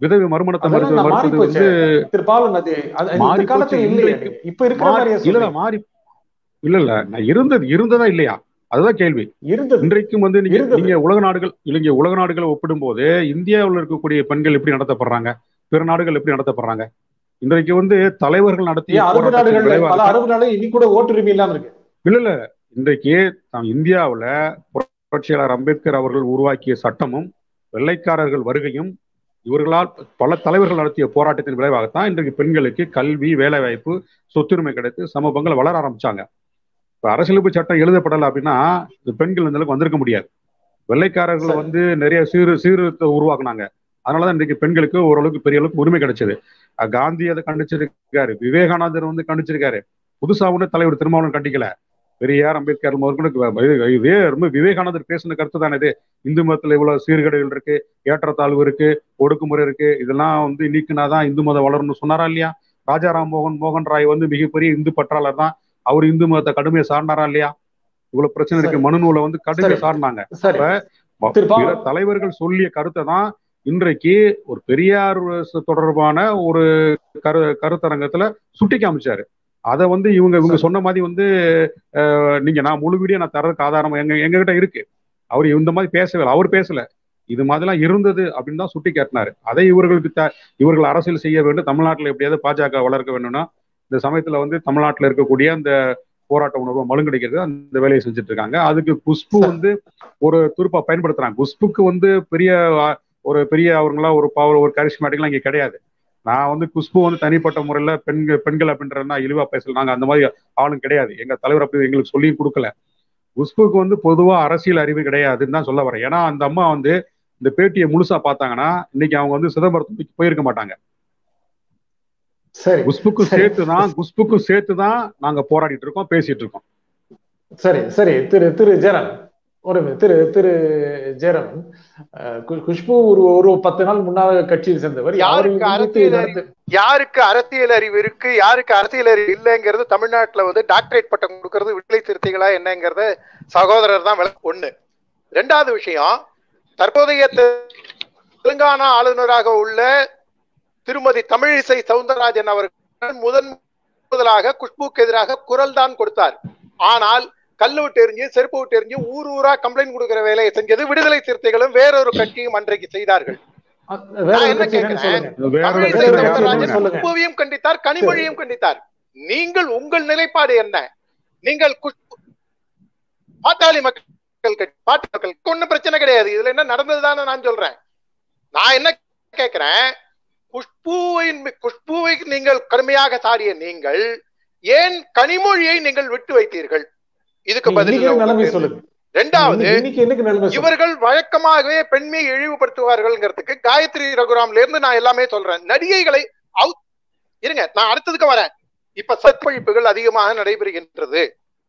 விதவை மறுமணத்தை அதெல்லாம் மறுத்தது நான் மாறி மறுத்தது போச்சு வந்து திரு பாலன் அது அது இந்த மாறி காலத்துல போச்சு. இல்லையே இன்றைக்கு இப்ப இருக்கிற மாறி- மாதிரியே இல்ல சொல்றீங்க மாறி இல்ல இல்ல நான் இருந்தது இருந்ததா இல்லையா அதுதான் கேள்வி இருந்தது இன்றைக்கும் வந்து நீங்க இருந்தது. நீங்க உலக நாடுகள் இல்லைங்க உலக நாடுகளை ஒப்பிடும்போது இந்தியாவில் இருக்கக்கூடிய பெண்கள் எப்படி நடத்தப்படுறாங்க பிற நாடுகள் எப்படி நடத்தப்படுறாங்க இன்றைக்கு வந்து தலைவர்கள் நடத்திய ஏன் அரபு போராட்டத்தின் நாடுகள்ல விளைவாக பல அரபு நாடுகள் இன்னி கூட ஓட்டுரிமை இல்லாம இருக்கு இல்ல இல்ல இன்றைக்கு நாம் இந்தியாவுல புரட்சியாளர் அம்பேத்கர் அவர்கள் உருவாக்கிய சட்டமும் வெள்ளைக்காரர்கள் வருகையும் இவர்களால் பல தலைவர்கள் நடத்திய போராட்டத்தின் விளைவாகத்தான் இன்றைக்கு பெண்களுக்கு கல்வி வேலைவாய்ப்பு சொத்துரிமை கிடைத்து சமூகங்கள் வளர ஆரம்பிச்சாங்க இப்ப அரசியலமைப்பு சட்டம் எழுதப்படலை அப்படின்னா இந்த பெண்கள் இந்த அளவுக்கு வந்திருக்க முடியாது வெள்ளைக்காரர்கள் சரி. வந்து நிறைய சீர் சீர்திருத்தத்தை உருவாக்குனாங்க அதனாலதான் இன்றைக்கு பெண்களுக்கு ஓரளவுக்கு பெரிய அளவுக்கு உரிமை கிடைச்சது அஹ் காந்தி அதை கண்டிச்சிருக்காரு விவேகானந்தர் வந்து கண்டிச்சிருக்காரு புதுசா ஒண்ணு தலைவர் திருமாவளவன் கண்டிக்கல பெரியார் அம்பேத்கர் முதற்கொண்டு இது- இதே ரொம்ப விவேகானந்தர் பேசின கருத்து தானே இது இந்து மதத்துல இவ்வளவு சீர்கேடுகள் இருக்கு ஏற்றத்தாழ்வு இருக்கு ஒடுக்குமுறை இருக்கு இதெல்லாம் வந்து நீக்கினாதான் இந்து மதம் வளரும்னு சொன்னாரா இல்லையா ராஜாராம் மோகன் மோகன் ராய் வந்து மிகப்பெரிய இந்து பற்றாளர் தான் அவர் இந்து மதத்தை கடுமையா சார்ந்தாரா இல்லையா இவ்வளவு பிரச்சனை இருக்கு சரி. மனு நூலை வந்து கடுமையா சரி. சார்ந்தாங்க சரி அப்ப திரு பாலன். பிற தலைவர்கள் சொல்லிய கருத்தை தான் இன்றைக்கு ஒரு பெரியார் தொடர்பான ஒரு கரு கருத்தரங்கத்துல சுட்டி காமிச்சாரு அதை வந்து இவங்க இவங்க சொன்ன மாதிரி வந்து அஹ், நீங்க நான் முழு வீடியோ நான் தரதுக்கு ஆதாரம் எங்க எங்ககிட்ட இருக்கு அவர் இந்த மாதிரி பேசவே இல்லை. அவர் பேசல இது மாதிரிலாம் இருந்தது அப்படின்னு தான் சுட்டி காட்டினாரு அதை இவர்களுக்கு த இவர்கள் அரசியல் செய்ய வேண்டும் தமிழ்நாட்டில் எப்படியாவது பாஜக வளர்க்க வேண்டும்னா இந்த சமயத்துல வந்து தமிழ்நாட்டில் இருக்கக்கூடிய அந்த போராட்ட உணர்வை மழுங்கடிக்கிறது அந்த வேலையை செஞ்சுட்டு இருக்காங்க அதுக்கு குஷ்பு வந்து ஒரு துருப்பா பயன்படுத்துறாங்க குஷ்புக்கு வந்து பெரிய அஹ், ஒரு பெரிய அவங்களா ஒரு பவர் ஒரு கரிஸ்மேட்டிக்லாம் இங்க கிடையாது நான் வந்து குஷ்பு வந்து தனிப்பட்ட முறையில பெண்கள் பெண்கள் அப்படின்றதுனா இழிவா பேசல நாங்க அந்த மாதிரி ஆளும் கிடையாது எங்க தலைவர் அப்படி எங்களுக்கு சொல்லி கொடுக்கல குஷ்புக்கு வந்து பொதுவா அரசியல் அறிவு கிடையாதுன்னு தான் சொல்ல வரேன் ஏன்னா அந்த அம்மா வந்து இந்த பேட்டியை முழுசா பார்த்தாங்கன்னா இன்னைக்கு அவங்க வந்து சிதம்பரத்துக்கு போயிருக்க மாட்டாங்க சரி குஷ்புக்கும் சரி. சேர்த்து தான் குஷ்புக்கும் சேர்த்து தான் நாங்க போராடிட்டு இருக்கோம் பேசிட்டு இருக்கோம் சரி சரி திரு திரு ஜெயராம் ஒரு நிமிடம். திரு திரு ஜெயராம் அஹ், கு- குஷ்பு ஒரு ஒரு பத்து நாள் முன்னால கட்சியில் சேர்ந்தவர் யாருக்கு அவரை எதிர்த்து அரசியல் நடந்து- யாருக்கு அரசியல் அறிவு இருக்கு யாருக்கு அரசியல் அறிவு இல்லைங்கிறது தமிழ்நாட்டுல வந்து டாக்டரேட் பட்டம் கொடுக்கறது விடுதலை சிறுத்தைகளா என்னங்கிறத சகோதரர் தான் விளக்க ஒண்ணு ரெண்டாவது விஷயம் தற்போதைய தெ- தெலுங்கானா ஆளுநராக உள்ள திருமதி தமிழிசை சவுந்தரராஜன் அவர்கள் முதன் முதலாக குஷ்புக்கு எதிராக குரல் தான் கொடுத்தார் ஆனால் கல்லு விட்டு எறிஞ்சு செருப்பு விட்டு எறிஞ்சு ஊர் ஊரா கம்ப்ளைண்ட் கொடுக்கிற வேலையை செஞ்சது விடுதலை சிறுத்தைகளும் வேறொரு கட்சியும் அன்றைக்கு செய்தார்கள் அஹ், வேற நான் ஒரு என்ன கட்சி என்னன்னு கேட்கிறேன்? சொல்லுங்க வேற ஒரு தமிழிசை வேற ஒரு கட்சி கட்சி சவுந்தரராஜன் என்னன்னு சொல்லுங்க. குஷ்புவையும் கண்டித்தார் கனிமொழியும் கண்டித்தார் நீங்கள் உங்கள் நிலைப்பாடு என்ன நீங்கள் குஷ்பு பாட்டாளி மக்கள் கட்சி பாட்டாளி மக்கள் ஒண்ணும் பிரச்சனை கிடையாது இதுல என்ன நடந்ததுதானே நான் சொல்றேன் நான் என்ன கேட்கிறேன் குஷ்புவின் மீ- குஷ்புவை நீங்கள் கடுமையாக சாடிய நீங்கள் ஏன் கனிமொழியை நீங்கள் விட்டு வைத்தீர்கள் இதுக்கு பதில் இன்னைக்கு இல்ல நிலைமை உங்களுக்கு. சொல்லுங்க ரெண்டாவது இன்னைக்கு இன்னைக்கு நிலைமை சொல்லுங்க இவர்கள் வழக்கமாகவே பெண்மையை இழிவுபடுத்துவார்கள்ங்கிறதுக்கு காயத்ரி ரகுராம்ல இருந்து நான் எல்லாமே சொல்றேன் நடிகைகளை அவுட் இருங்க நான் அடுத்ததுக்கு வரேன் இப்ப சற்பழிப்புகள் அதிகமாக நடைபெறுகின்றது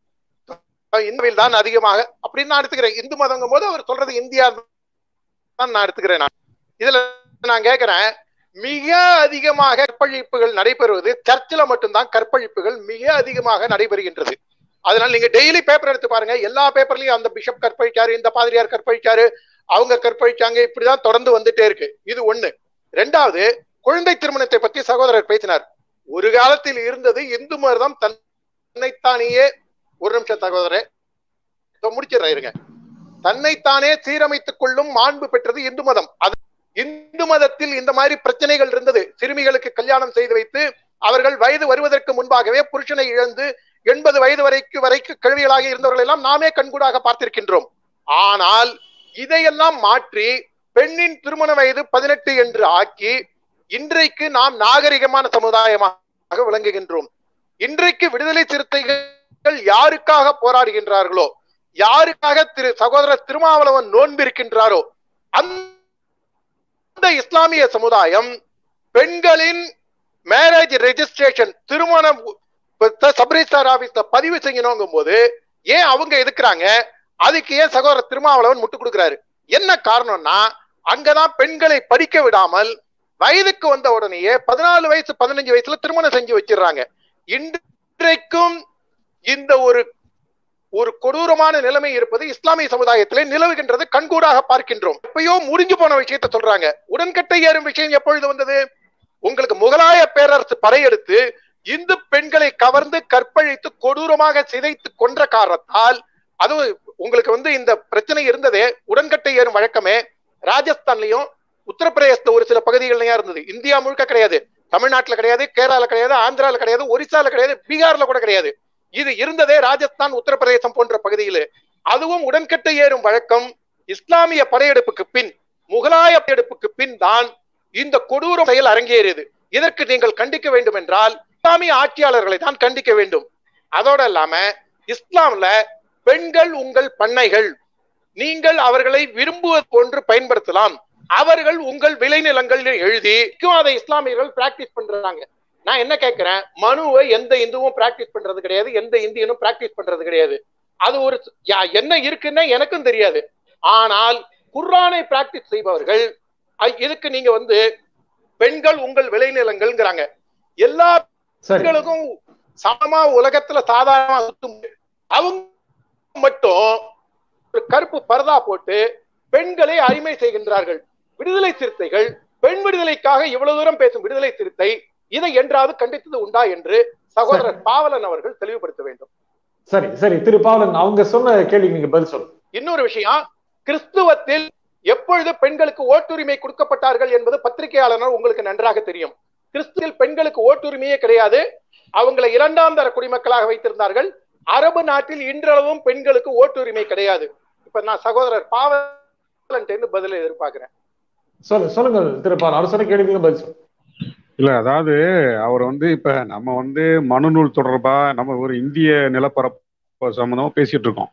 இந்தியாவில் தான் அதிகமாக அப்படின்னு நான் எடுத்துக்கிறேன் இந்து மதங்கும் போது அவர் சொல்றது இந்தியா தான் நான் எடுத்துக்கிறேன் நான் இதுல நான் கேட்கிறேன் மிக அதிகமாக கற்பழிப்புகள் நடைபெறுவது சர்ச்சில் மட்டும்தான் கற்பழிப்புகள் மிக அதிகமாக நடைபெறுகின்றது அதனால நீங்க டெய்லி பேப்பர் எடுத்து பாருங்க எல்லா பேப்பர்லயும் அந்த பிஷப் கற்பழிச்சாரு இந்த பாதிரியார் கற்பழிச்சாரு அவங்க கற்பழிச்சாங்க இப்படிதான் தொடர்ந்து வந்துட்டே இருக்கு இது ஒண்ணு ரெண்டாவது குழந்தை திருமணத்தை பத்தி சகோதரர் பேசினார் ஒரு காலத்தில் இருந்தது இந்து மதம் தன்னைத்தானேயே ஒரு நிமிஷம் சகோதரர் இதோ முடிச்சிடுறேன் இருங்க தன்னைத்தானே சீரமைத்துக் கொள்ளும் மாண்பு பெற்றது இந்து மதம் அது இந்து மதத்தில் இந்த மாதிரி பிரச்சனைகள் இருந்தது சிறுமிகளுக்கு கல்யாணம் செய்து வைத்து அவர்கள் வயது வருவதற்கு முன்பாகவே புருஷனை இழந்து எண்பது வயது வரைக்கு வரைக்கு கல்விகளாக இருந்தவர்கள் எல்லாம் நாமே கண்கூடாக பார்த்திருக்கின்றோம் ஆனால் இதையெல்லாம் மாற்றி பெண்ணின் திருமண வயது பதினெட்டு என்று ஆக்கி இன்றைக்கு நாம் நாகரிகமான சமுதாயமாக விளங்குகின்றோம் இன்றைக்கு விடுதலை சிறுத்தைகள் யாருக்காக போராடுகின்றார்களோ யாருக்காக திரு சகோதரர் திருமாவளவன் நோன்பிருக்கின்றாரோ அந்த இஸ்லாமிய சமுதாயம் பெண்களின் மேரேஜ் ரெஜிஸ்ட்ரேஷன் திருமணம் சப்ரிஸ்டார் ஆபீஸ்ல பதிவு செய்யணுங்கும் போது ஏன் அவங்க எதுக்குறாங்க அதுக்கு ஏன் சகோதரர் திருமாவளவன் முட்டு கொடுக்கிறாரு என்ன காரணம்னா அங்கதான் பெண்களை படிக்க விடாமல் வயதுக்கு வந்த உடனேயே பதினாலு வயசு பதினஞ்சு வயசுல திருமணம் செஞ்சு வச்சிடுறாங்க இன்றைக்கும் இந்த ஒரு ஒரு கொடூரமான நிலைமை இருப்பது இஸ்லாமிய சமுதாயத்திலே நிலவுகின்றது கண்கூடாக பார்க்கின்றோம் எப்பயோ முடிஞ்சு போன விஷயத்த சொல்றாங்க உடன்கட்டை ஏறும் விஷயம் எப்பொழுது வந்தது உங்களுக்கு முகலாய பேரரசு படையெடுத்து இந்து பெண்களை கவர்ந்து கற்பழித்து கொடூரமாக சிதைத்து கொன்ற காரணத்தால் அது உங்களுக்கு வந்து இந்த பிரச்சனை இருந்ததே உடன்கட்டை ஏறும் வழக்கமே ராஜஸ்தான்லயும் உத்தரப்பிரதேசத்துல ஒரு சில பகுதிகள்லயும் இருந்தது இந்தியா முழுக்க கிடையாது தமிழ்நாட்டுல கிடையாது கேரளால கிடையாது ஆந்திரால கிடையாது ஒரிசால கிடையாது பீகார்ல கூட கிடையாது இது இருந்ததே ராஜஸ்தான் உத்தரப்பிரதேசம் போன்ற பகுதியில் அதுவும் உடன்கட்டை ஏறும் வழக்கம் இஸ்லாமிய படையெடுப்புக்கு பின் முகலாய படையெடுப்புக்கு பின் தான் இந்த கொடூர செயல் அரங்கேறியது இதற்கு நீங்கள் கண்டிக்க வேண்டும் என்றால் இஸ்லாமிய ஆட்சியாளர்களை தான் கண்டிக்க வேண்டும் அதோட இல்லாம இஸ்லாம்ல பெண்கள் உங்கள் பண்ணைகள் நீங்கள் அவர்களை விரும்புவது போன்று பயன்படுத்தலாம் அவர்கள் உங்கள் விளைநிலங்கள் எழுதி அதை இஸ்லாமியர்கள் பிராக்டிஸ் பண்றாங்க நான் என்ன கேட்கிறேன் மனுவை எந்த இந்துவும் பிராக்டிஸ் பண்றது கிடையாது எந்த இந்தியனும் பிராக்டிஸ் பண்றது கிடையாது அது ஒரு என்ன இருக்குன்னா எனக்கும் தெரியாது ஆனால் குர்ஆனை பிராக்டிஸ் செய்பவர்கள் இதுக்கு நீங்க வந்து பெண்கள் உங்கள் விளைநிலங்கள்ங்கிறாங்க எல்லா பெண்களுக்கும் சமமா உலகத்துல சாதாரணமா சுத்தும் அவங்க மட்டும் ஒரு கருப்பு பரதா போட்டு பெண்களை அடிமை செய்கின்றார்கள் விடுதலை சிறுத்தைகள் பெண் விடுதலைக்காக இவ்வளவு தூரம் பேசும் விடுதலை சிறுத்தை இதை என்றாவது கண்டித்தது உண்டா என்று சகோதரர் பாவலன் அவர்கள் தெளிவுபடுத்த வேண்டும் சரி சரி திரு பாவலன் அவங்க சொன்ன கேள்விக்கு நீங்க பதில் சொல்லுங்க இன்னொரு விஷயம் கிறிஸ்துவத்தில் எப்பொழுது பெண்களுக்கு ஓட்டுரிமை கொடுக்கப்பட்டார்கள் என்பது பத்திரிகையாளர் உங்களுக்கு நன்றாக தெரியும் கிறிஸ்துவில் பெண்களுக்கு ஓட்டுரிமையே கிடையாது அவங்களை இரண்டாம் தர குடிமக்களாக வைத்திருந்தார்கள் அரபு நாட்டில் இன்றளவும் பெண்களுக்கு ஓட்டுரிமை கிடையாது இப்ப நான் சகோதரர் பாவலன் பதில் எதிர்பார்க்கிறேன் சொல்லு சொல்லுங்க திரு பாவலன் அவர் சொன்ன கேள்விக்கு பதில் சொல்லுங்க இல்ல அதாவது அவர் வந்து இப்ப நம்ம வந்து மனுநூல் தொடர்பா நம்ம ஒரு இந்திய நிலப்பரப்பு சம்பந்தமா பேசிட்டு இருக்கோம்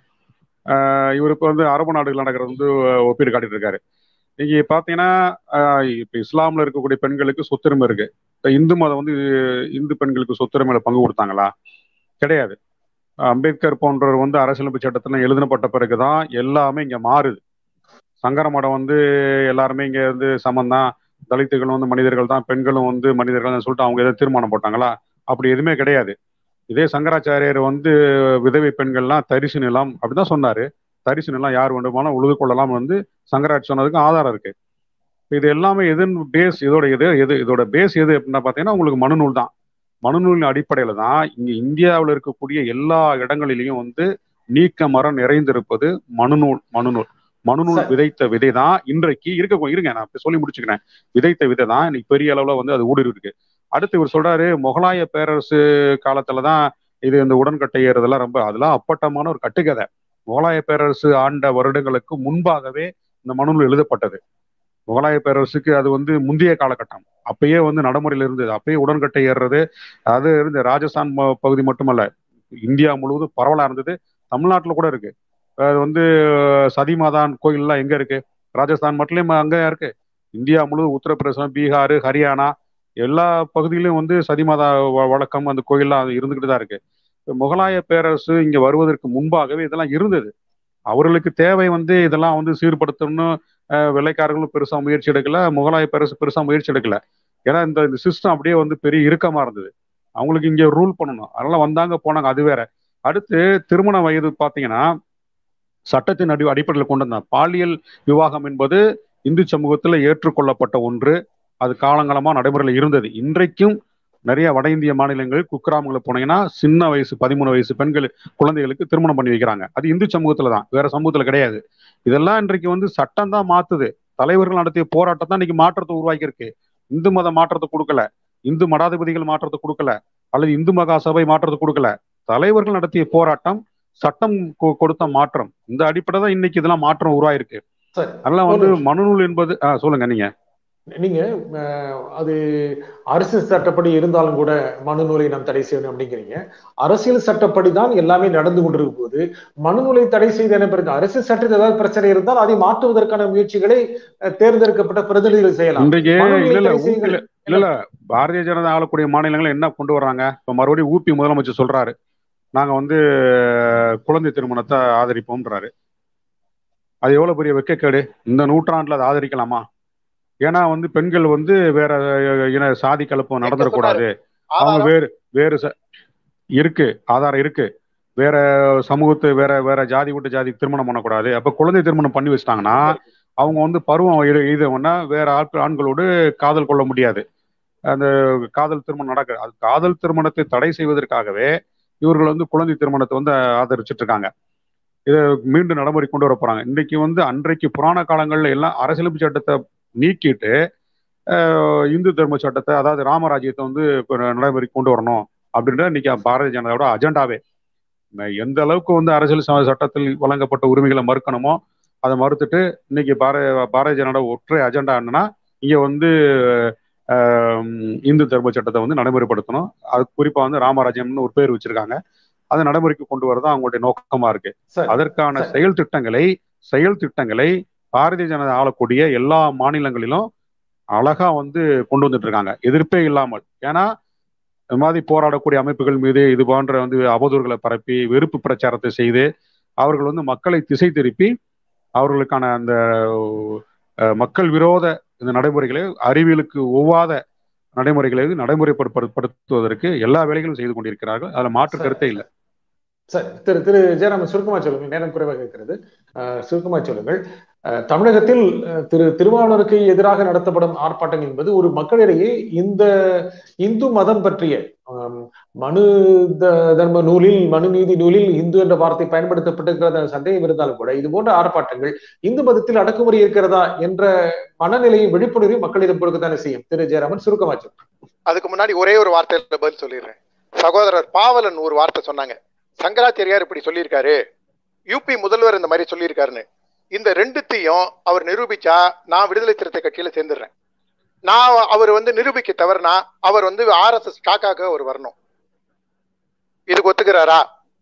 இவருக்கு வந்து அரபு நாடுகள் நடக்கிறது வந்து ஒப்பீடு காட்டிட்டு இருக்காரு நீங்க பாத்தீங்கன்னா இப்ப இஸ்லாம்ல இருக்கக்கூடிய பெண்களுக்கு சொத்துரிமை இருக்கு இப்ப இந்து மதம் வந்து இந்து பெண்களுக்கு சொத்துரிமையில பங்கு கொடுத்தாங்களா கிடையாது அம்பேத்கர் போன்றவர் வந்து அரசியலமைப்பு சட்டத்துல எழுதப்பட்ட பிறகுதான் எல்லாமே இங்க மாறுது சங்கர மடம் வந்து எல்லாருமே இங்க வந்து சமந்தான் தலித்துகளும் வந்து மனிதர்கள் தான் பெண்களும் வந்து மனிதர்கள் சொல்லிட்டு அவங்க எதாவது தீர்மானம் போட்டாங்களா அப்படி எதுவுமே கிடையாது இதே சங்கராச்சாரியர் வந்து விதவை பெண்கள்லாம் தரிசு நிலம் அப்படிதான் சொன்னாரு தரிசு நிலம் யார் வேண்டுமானாலும் உழுது கொள்ளலாம் வந்து சங்கராட்சி சொன்னதுக்கு ஆதாரம் இருக்கு இது எல்லாமே எதன் பேஸ் இதோட எது எது இதோட பேஸ் எது அப்படின்னா பார்த்தீங்கன்னா உங்களுக்கு மனுநூல் தான் மனுநூலின் அடிப்படையில தான் இங்க இந்தியாவில் இருக்கக்கூடிய எல்லா இடங்களிலையும் வந்து நீக்க மரம் நிறைந்திருப்பது மனுநூல் மனுநூல் மனுநூல் விதைத்த விதை தான் இன்றைக்கு இருக்க இருங்க நான் சொல்லி முடிச்சுக்கிறேன் விதைத்த விதை தான் இன்னைக்கு பெரிய அளவுல வந்து அது ஊடுருவி இருக்கு அடுத்து இவர் சொல்றாரு முகலாய பேரரசு காலத்துலதான் இது இந்த உடன்கட்டை ஏறுதெல்லாம் ரொம்ப அதெல்லாம் அப்பட்டமான ஒரு கட்டுக்கதை முகலாய பேரரசு ஆண்ட வருடங்களுக்கு முன்பாகவே இந்த மனுநூல் எழுதப்பட்டது முகலாய பேரரசுக்கு அது வந்து முந்தைய காலகட்டம் அப்பயே வந்து நடைமுறையில் இருந்தது அப்பயே உடன்கட்டை ஏறுறது அது இருந்து ராஜஸ்தான் பகுதி மட்டுமல்ல இந்தியா முழுவதும் பரவலா இருந்தது தமிழ்நாட்டில் கூட இருக்கு அது வந்து சதிமாதான் கோயில்லாம் எங்க இருக்கு ராஜஸ்தான் மட்டும் அங்க இருக்கு இந்தியா முழுவதும் உத்தரப்பிரதேசம் பீகார் ஹரியானா எல்லா பகுதியிலும் வந்து சதிமாதா வழக்கம் அந்த கோயில்லாம் இருந்துகிட்டு தான் இருக்கு முகலாய பேரரசு இங்க வருவதற்கு முன்பாகவே இதெல்லாம் இருந்தது அவர்களுக்கு தேவை வந்து இதெல்லாம் வந்து சீர்படுத்தணும்னு வெள்ளைக்காரர்களும் பெருசா முயற்சி எடுக்கல முகலாய பேரரசு பெருசா முயற்சி எடுக்கல ஏன்னா இந்த இந்த சிஸ்டம் அப்படியே வந்து பெரிய இறுக்கமா இருந்தது அவங்களுக்கு இங்க ரூல் பண்ணணும் அதனால வந்தாங்க போனாங்க அது வேற அடுத்து திருமண வயது பாத்தீங்கன்னா சட்டத்தின் அடி அடிப்படையில் கொண்டு வந்தான் பாலியல் விவாகம் என்பது இந்து சமூகத்துல ஏற்றுக்கொள்ளப்பட்ட ஒன்று அது காலங்காலமா நடைமுறையில் இருந்தது இன்றைக்கும் நிறைய வட இந்திய மாநிலங்களில் குக்கிராமங்களில் போனீங்கன்னா சின்ன வயசு பதிமூணு வயசு பெண்கள் குழந்தைகளுக்கு திருமணம் பண்ணி வைக்கிறாங்க அது இந்து சமூகத்துல தான் வேற சமூகத்துல கிடையாது இதெல்லாம் இன்றைக்கு வந்து சட்டம் தான் மாத்துது தலைவர்கள் நடத்திய போராட்டம் தான் இன்னைக்கு மாற்றத்தை உருவாக்கி இருக்கு இந்து மத மாற்றத்தை கொடுக்கல இந்து மடாதிபதிகள் மாற்றத்தை கொடுக்கல அல்லது இந்து மகா சபை மாற்றத்தை கொடுக்கல தலைவர்கள் நடத்திய போராட்டம் சட்டம் கொடுத்த மாற்றம் இந்த அடிப்படை தான் இன்னைக்கு இதெல்லாம் மாற்றம் உருவாயிருக்கு அதெல்லாம் வந்து மனுநூல் என்பது சொல்லுங்க நீங்க நீங்க அது அரசியல் சட்டப்படி இருந்தாலும் கூட மனுநூலை நாம் தடை செய்யணும் அப்படிங்கிறீங்க அரசியல் சட்டப்படி தான் எல்லாமே நடந்து கொண்டிருக்கும் போது மனுநூலை தடை செய்த என்ன பிறகு அரசியல் சட்டத்தில் ஏதாவது பிரச்சனை இருந்தால் அதை மாற்றுவதற்கான முயற்சிகளை தேர்ந்தெடுக்கப்பட்ட பிரதிநிதிகள் செய்யலாம் இன்றைக்கு இல்ல இல்ல ஊப்பில இல்ல இல்ல பாரதிய ஜனதா ஆளக்கூடிய மாநிலங்கள் என்ன கொண்டு வர்றாங்க இப்ப மறுபடியும் ஊபி முதலமைச்சர் சொல்றாரு நாங்க வந்து குழந்தை திருமணத்தை ஆதரிப்போம்ன்றாரு அது எவ்வளவு பெரிய வெக்கக்கேடு இந்த நூற்றாண்டுல அதை ஆதரிக்கலாமா ஏன்னா வந்து பெண்கள் வந்து வேற இன சாதி கலப்பம் நடந்துடக்கூடாது அவங்க வேறு வேறு இருக்கு ஆதாரம் இருக்கு வேற சமூகத்து வேற வேற ஜாதி விட்டு ஜாதி திருமணம் பண்ணக்கூடாது அப்ப குழந்தை திருமணம் பண்ணி வச்சிட்டாங்கன்னா அவங்க வந்து பருவம் எய்தவொன்னா வேற ஆட்கள் ஆண்களோடு காதல் கொள்ள முடியாது அந்த காதல் திருமணம் நடக்க அது காதல் திருமணத்தை தடை செய்வதற்காகவே இவர்கள் வந்து குழந்தை திருமணத்தை வந்து ஆதரிச்சிட்டு இருக்காங்க இதை மீண்டும் நடைமுறை கொண்டு வர போறாங்க இன்றைக்கு வந்து அன்றைக்கு புராண காலங்கள்ல எல்லாம் அரசியலமைப்பு சட்டத்தை நீக்கிட்டு அஹ், இந்து தர்ம சட்டத்தை அதாவது ராமராஜ்யத்தை வந்து இப்ப நடைமுறை கொண்டு வரணும் அப்படின்ற இன்னைக்கு பாரதிய ஜனதாவோட அஜெண்டாவே ம- எந்த அளவுக்கு வந்து அரசியல் ச- சட்டத்தில் வழங்கப்பட்ட உரிமைகளை மறுக்கணுமோ அதை மறுத்துட்டு இன்னைக்கு பாரதிய பாரதிய ஜனதா ஒற்றை அஜெண்டா என்னன்னா இங்க வந்து ஆஹ், இந்து தர்ம சட்டத்தை வந்து நடைமுறைப்படுத்தணும் அது குறிப்பா வந்து ராமராஜ்யம்னு ஒரு பேர் வச்சிருக்காங்க அதை நடைமுறைக்கு கொண்டு வரதான் அவங்களுடைய நோக்கமா இருக்கு சரி அதற்கான சரி. செயல் திட்டங்களை செயல் திட்டங்களை பாரதிய ஜனதா ஆளக்கூடிய எல்லா மாநிலங்களிலும் அழகா வந்து கொண்டு வந்துட்டு இருக்காங்க எதிர்ப்பே இல்லாமல் ஏன்னா இந்த மாதிரி போராடக்கூடிய அமைப்புகள் மீது இது போன்ற வந்து அவதூறுகளை பரப்பி வெறுப்பு பிரச்சாரத்தை செய்து அவர்கள் வந்து மக்களை திசை திருப்பி அவர்களுக்கான அந்த அஹ், மக்கள் விரோத இந்த நடைமுறைகளை அறிவியலுக்கு ஒவ்வாத நடைமுறைகளை நடைமுறைப்படுத்துவதற்கு எல்லா வேலைகளும் செய்து கொண்டிருக்கிறார்கள் அதுல மாற்று சரி. கருத்தே இல்லை சரி திரு திரு ஜெயராமன் சுருக்கமா சொல்லுங்கள் நேரம் குறைவாக இருக்கிறது அஹ், சுருக்கமா சொல்லுங்கள் அஹ், தமிழகத்தில் அஹ், திரு திருமாவளவருக்கு எதிராக நடத்தப்படும் ஆர்ப்பாட்டம் என்பது ஒரு மக்களிடையே இந்த இந்து மதம் பற்றிய ஆம், மனு த- தர்ம நூலில் மனு நீதி நூலில் இந்து என்ற வார்த்தை பயன்படுத்தப்பட்டிருக்கிறத சந்தேகம் இருந்தாலும் கூட இது போன்ற ஆர்ப்பாட்டங்கள் இந்து மதத்தில் அடக்குமுறை இருக்கிறதா என்ற மனநிலையை விழிப்புணர்வை மக்களிடம் கொடுக்கத்தானே செய்யும் திரு ஜெயராமன் சுருக்கமா சொல்லுங்கள் அதுக்கு முன்னாடி ஒரே ஒரு வார்த்தையில பதில் சொல்லிடுறேன் சகோதரர் பாவலன் ஒரு வார்த்தை சொன்னாங்க சங்கராச்சாரியார் இப்படி சொல்லியிருக்காரு யூபி முதல்வர் இந்த மாதிரி சொல்லியிருக்காருன்னு இந்த ரெண்டுத்தையும் அவர் நிரூபிச்சா நான் விடுதலை சிறுத்தை கட்சியில சேர்ந்துடுறேன் நான் அவர் வந்து நிரூபிக்க தவறுனா அவர் வந்து ஆர்எஸ்எஸ் காக்காக அவர் வரணும் இதுக்கு ஒத்துக்கிறாரா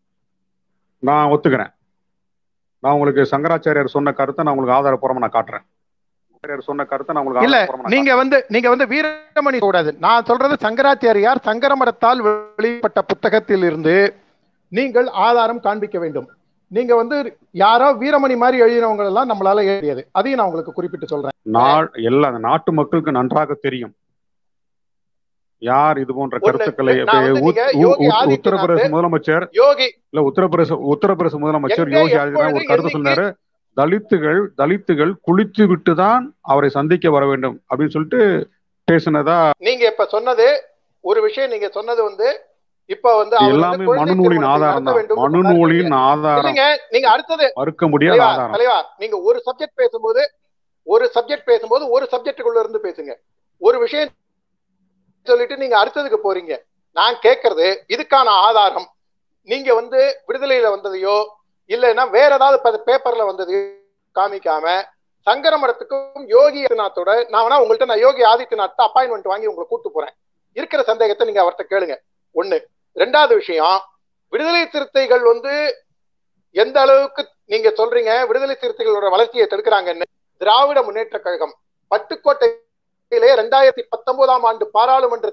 நான் ஒத்துக்கிறேன் நான் உங்களுக்கு சங்கராச்சாரியார் சொன்ன கருத்தை நான் உங்களுக்கு ஆதாரப்பூர்வமா நான் காட்டுறேன் சங்கராச்சாரியார் சொன்ன கருத்தை நான் உங்களுக்கு இல்ல ஆதாரப்பூர்வமா நான் நீங்க வந்து நீங்க வந்து வீரமணி கூடாது நான் சொல்றது சங்கராச்சாரியார் சங்கரமடத்தால் வெளிப்பட்ட புத்தகத்தில் இருந்து நீங்கள் ஆதாரம் காண்பிக்க வேண்டும் நீங்க வந்து யாரோ வீரமணி மாதிரி எழுதினவங்க எல்லாம் நம்மளால எழுத முடியாது அதையும் நான் உங்களுக்கு குறிப்பிட்டு சொல்றேன் நா- எல்லா அந்த நாட்டு மக்களுக்கு நன்றாக தெரியும் யார் இது போன்ற ஒண்ணு, கருத்துக்களை நான் வந்து உத்- நீங்க உ- யோகி உத்- ஆதித்யநாத் உத்தரப்பிரதேச முதலமைச்சர் யோகி இல்ல உத்தரப்பிரதேச உத்தரப்பிரதேச முதலமைச்சர் எங்க, யோகி ஆதித்யநாத் ஒரு எப்பொழுது, கருத்து என்னைக்கு? சொன்னாரு தலித்துகள் தலித்துகள் குளித்து விட்டு தான் அவரை சந்திக்க வர வேண்டும் அப்படின்னு சொல்லிட்டு பேசினதா நீங்க இப்ப சொன்னது ஒரு விஷயம் நீங்க சொன்னது வந்து இப்ப வந்து அவர் வந்து எல்லாமே குழந்தை மனுநூலின் திருமணத்தை ஆதாரம் நடத்த தான் வேண்டும் மனுநூலின் ஆதாரம் இல்லைங்க நீங்க அடுத்தது மறுக்க முடியாத தலைவா ஆதாரம் தலைவா நீங்க ஒரு சப்ஜெக்ட் பேசும்போது ஒரு சப்ஜெக்ட் பேசும்போது ஒரு சப்ஜெக்டுக்குள்ள இருந்து பேசுங்க ஒரு விஷயம் சொல்லிட்டு நீங்க அடுத்ததுக்கு போறீங்க நான் கேட்கறது இதுக்கான ஆதாரம் நீங்க வந்து விடுதலையில வந்ததையோ இல்லைன்னா வேற ஏதாவது பேப்பர்ல வந்ததையோ காமிக்காம சங்கரமடத்துக்கும் யோகி ஆதித்யநாத்தோட நான் வேணா உங்கள்ட்ட நான் யோகி ஆதித்யநாத் அப்பாயின்மெண்ட் வாங்கி உங்களை கூட்டு போறேன் இருக்கிற சந்தேகத்தை நீங்க அவர்கிட்ட கேளுங்க ஒண்ணு ரெண்டாவது விஷயம் விடுதலை சிறுத்தைகள் வந்து எந்த அளவுக்கு நீங்க சொல்றீங்க விடுதலை சிறுத்தைகளோட வளர்ச்சியை தடுக்கிறாங்கன்னு திராவிட முன்னேற்ற கழகம் பட்டுக்கோட்டையிலே ரெண்டாயிரத்தி பத்தொன்பதாம் ஆண்டு பாராளுமன்ற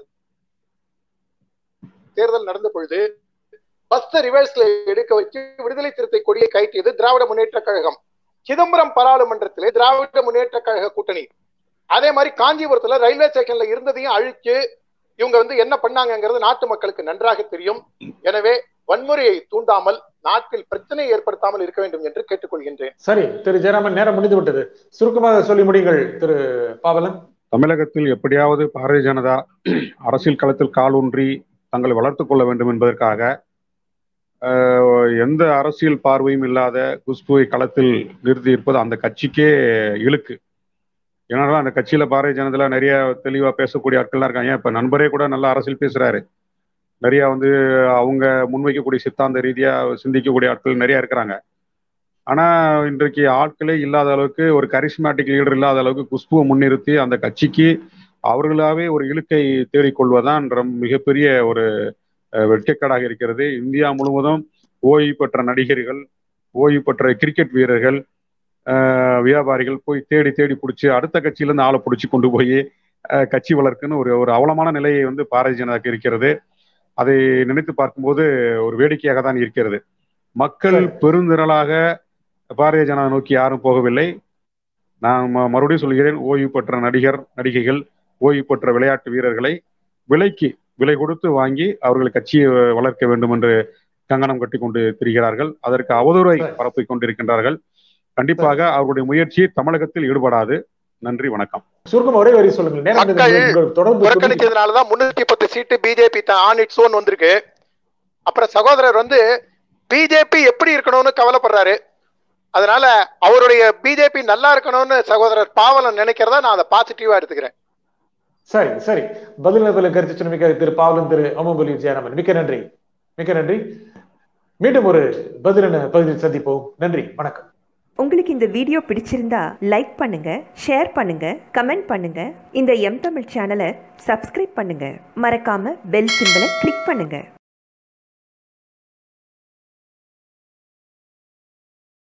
தேர்தல் நடந்த பொழுது பஸ் ரிவர்ஸ்ல எடுக்க வச்சு விடுதலை சிறுத்தை கொடியை கைட்டியது திராவிட முன்னேற்ற கழகம் சிதம்பரம் பாராளுமன்றத்திலே திராவிட முன்னேற்ற கழக கூட்டணி அதே மாதிரி காஞ்சிபுரத்துல ரயில்வே ஸ்டேஷன்ல இருந்ததையும் அழிச்சு இவங்க வந்து என்ன பண்ணாங்கங்கிறது நாட்டு மக்களுக்கு நன்றாக தெரியும் எனவே வன்முறையை தூண்டாமல் நாட்டில் பிரச்சனையை ஏற்படுத்தாமல் இருக்க வேண்டும் என்று கேட்டுக்கொள்கின்றேன் சரி திரு ஜெயராமன் நேரம் முடிந்து விட்டது சுருக்கமாக சொல்லி முடியுங்கள் திரு பாவலன் தமிழகத்தில் எப்படியாவது பாரதிய ஜனதா அரசியல் களத்தில் காலூன்றி தங்களை வளர்த்துக் கொள்ள வேண்டும் என்பதற்காக ஆஹ், எந்த அரசியல் பார்வையும் இல்லாத குஷ்புவை களத்தில் நிறுத்தி இருப்பது அந்த கட்சிக்கே இழுக்கு ஏன்னா அந்த கட்சியில பாரதிய ஜனதால நிறைய தெளிவா பேசக்கூடிய ஆட்கள்லாம் இருக்காங்க ஏன் இப்ப நண்பரே கூட நல்லா அரசியல் பேசுறாரு நிறைய வந்து அவங்க முன்வைக்கக்கூடிய சித்தாந்த ரீதியா சிந்திக்கக்கூடிய ஆட்கள் நிறைய இருக்கிறாங்க ஆனா இன்றைக்கு ஆட்களே இல்லாத அளவுக்கு ஒரு கரிஸ்மேட்டிக் லீடர் இல்லாத அளவுக்கு குஷ்புவை முன்னிறுத்தி அந்த கட்சிக்கு அவர்களாவே ஒரு இழுக்கை தேடிக்கொள்வதுதான் ரொம்ப மிகப்பெரிய ஒரு அஹ், வெட்கக்கேடாக இருக்கிறது இந்தியா முழுவதும் ஓய்வு பெற்ற நடிகர்கள் ஓய்வு பெற்ற கிரிக்கெட் வீரர்கள் அஹ், வியாபாரிகள் போய் தேடி தேடி பிடிச்சி அடுத்த கட்சியிலேருந்து ஆளை பிடிச்சி கொண்டு போய் அஹ், கட்சி வளர்க்குன்னு ஒரு ஒரு அவலமான நிலையை வந்து பாரதிய ஜனதாக்கு இருக்கிறது அதை நினைத்து பார்க்கும்போது ஒரு வேடிக்கையாக தான் இருக்கிறது மக்கள் சரி. பெருந்திரளாக பாரதிய ஜனதா நோக்கி யாரும் போகவில்லை நான் ம- மறுபடியும் சொல்கிறேன் ஓய்வு பெற்ற நடிகர் நடிகைகள் ஓய்வு பெற்ற விளையாட்டு வீரர்களை விலைக்கு விலை கொடுத்து வாங்கி அவர்கள் கட்சியை வளர்க்க வேண்டும் என்று கங்கணம் கட்டி கொண்டு திரிகிறார்கள் அதற்கு அவதூறை சரி. பரப்பிக் கொண்டிருக்கின்றார்கள் கண்டிப்பாக அவருடைய முயற்சி தமிழகத்தில் ஈடுபடாது நன்றி வணக்கம் சுருக்கம் ஒரே வரி சொல்லுங்க நேரம் மக்கள் உங்கள் தொடர்பு சொல்லி- புறக்கணிச்சதுனாலதான் முன்னூத்தி பத்து seat BJP on its own வந்திருக்கு அப்புறம் சகோதரர் வந்து பிஜேபி எப்படி இருக்கணும்னு கவலைப்படுறாரு அதனால அவருடைய பிஜேபி நல்லா இருக்கணும்னு சகோதரர் பாவலன் நினைக்கிறதா நான் அதை பாசிட்டிவா எடுத்துக்கிறேன் சரி சரி பதில் பதில் கருத்து சொன்ன திரு பாவலன் திரு அமபலி ஜெயராமன் மிக்க நன்றி மிக்க நன்றி மீண்டும் ஒரு பதிலென பகுதியில் சந்திப்போம் நன்றி வணக்கம் உங்களுக்கு இந்த வீடியோ பிடிச்சிருந்தா லைக் பண்ணுங்க ஷேர் பண்ணுங்க கமெண்ட் பண்ணுங்க இந்த எம் தமிழ் சேனலை சப்ஸ்கிரைப் பண்ணுங்க மறக்காம பெல் சிம்பலை கிளிக் பண்ணுங்க